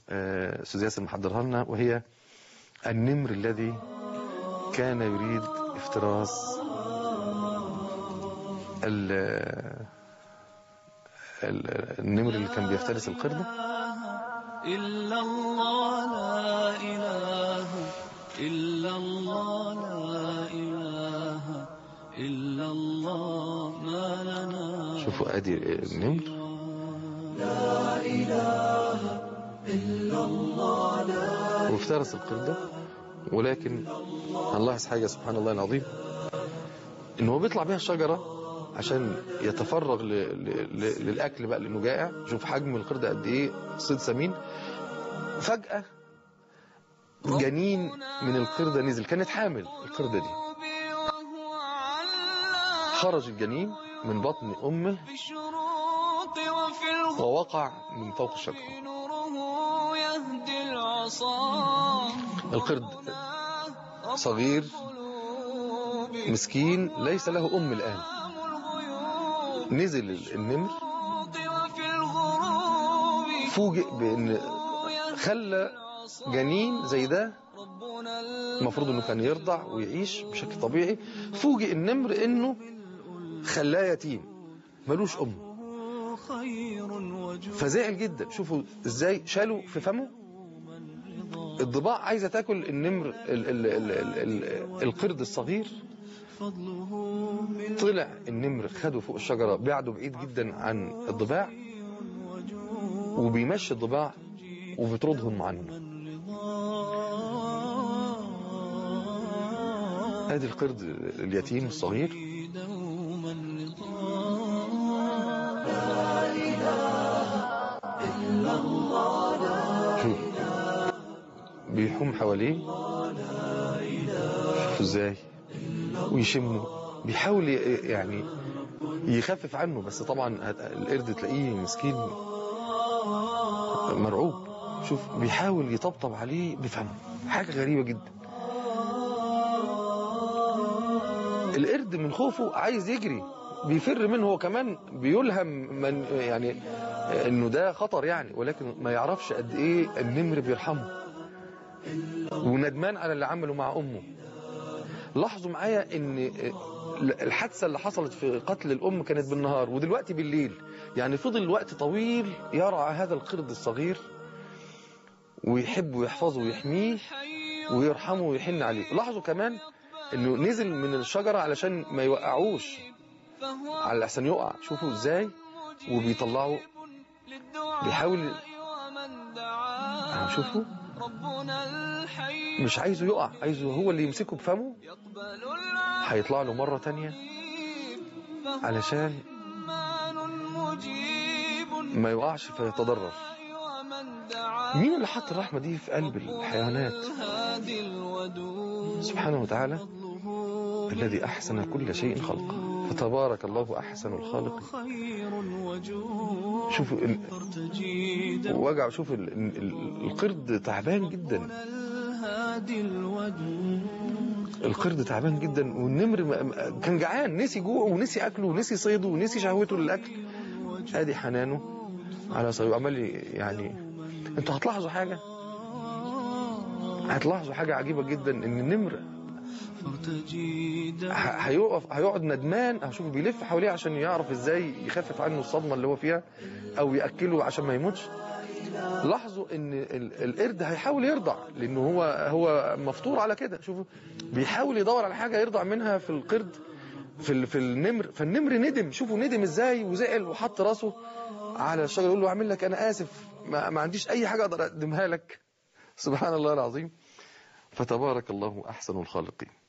آه، استاذ ياسر محضرها لنا وهي النمر الذي كان يريد افتراس ال- ال- النمر اللي كان بيفترس القردة إلا الله لا إله إلا الله لا إله إلا الله ما لنا شوفوا ادي النمر وافترس القردة ولكن هنلاحظ حاجة سبحان الله العظيم ان هو بيطلع بيها الشجرة عشان يتفرغ ل... ل... ل... للأكل بقى لأنه جائع شوف حجم القردة قد إيه صيد سمين فجأة جنين من القردة نزل كانت حامل القردة دي وهو علام خرج الجنين من بطن أمه بالشروط وفي الغ ووقع من فوق الشجرة نوره يهدي العصا القرد صغير مسكين ليس له أم الآن نزل النمر وفي الغروب فوجئ بأن خلى جنين زي ده ربنا المفروض انه كان يرضع ويعيش بشكل طبيعي فوجئ النمر انه خلاه يتيم ملوش ام خير وجود فزعل جدا شوفوا ازاي شالوا في فمه الضباع عايزه تاكل النمر ال ال ال ال ال القرد الصغير فضله من طلع النمر خده فوق الشجره بعده بعيد جدا عن الضباع وبيمشي الضباع وبيطردهم عنه ادي القرد اليتيم الصغير دوما شوف بيحوم حواليه شوف ازاي ويشمه بيحاول ي- يعني يخفف عنه بس طبعا هت- القرد تلاقيه مسكين مرعوب شوف بيحاول يطبطب عليه بفمه حاجة غريبة جدا القرد من خوفه عايز يجري بيفر منه هو كمان بيلهم من يعني انه ده خطر يعني ولكن ما يعرفش قد ايه النمر بيرحمه وندمان على اللي عمله مع امه لاحظوا معايا ان الحادثه اللي حصلت في قتل الام كانت بالنهار ودلوقتي بالليل يعني فضل وقت طويل يرعى هذا القرد الصغير ويحبه ويحفظه ويحميه ويرحمه ويحن عليه لاحظوا كمان انه نزل من الشجره علشان ما يوقعوش فهو على احسن يقع شوفوا ازاي وبيطلعوا بيحاول ومن دعا آه، شوفوا ربنا الحي مش عايزه يقع عايزه هو اللي يمسكه بفمه يقبل العبد هيطلع له مرة تانية فهو علشان رحمن مجيب ما يقعش فيتضرر ومن دعا مين اللي حط الرحمة دي في قلب الحيوانات الهادي الودود سبحانه وتعالى الذي أحسن كل شيء خلقه فتبارك الله أحسن الخالق خير وجود شوفوا ال- ارتجي وجع شوف ال- ال- القرد تعبان جدا الهادي الودود القرد تعبان جدا والنمر ما- ما- كان جعان نسي جوعه ونسي أكله ونسي صيده ونسي شهوته للأكل ادي حنانه على صغير عمال ي- يعني انتوا هتلاحظوا حاجة هتلاحظوا حاجة عجيبة جدا ان النمر فارتجي ه- هيقف هيقعد ندمان هشوف بيلف حواليه عشان يعرف ازاي يخفف عنه الصدمة اللي هو فيها او يأكله عشان ما يموتش لاحظوا ان ال- القرد هيحاول يرضع لانه هو هو مفطور على كده شوفوا بيحاول يدور على حاجة يرضع منها في القرد في ال- في النمر فالنمر ندم شوفوا ندم ازاي وزعل وحط راسه على الشجره يقول له اعمل لك انا اسف ما, ما عنديش اي حاجه اقدر اقدمها لك سبحان الله العظيم فتبارك الله احسن الخالقين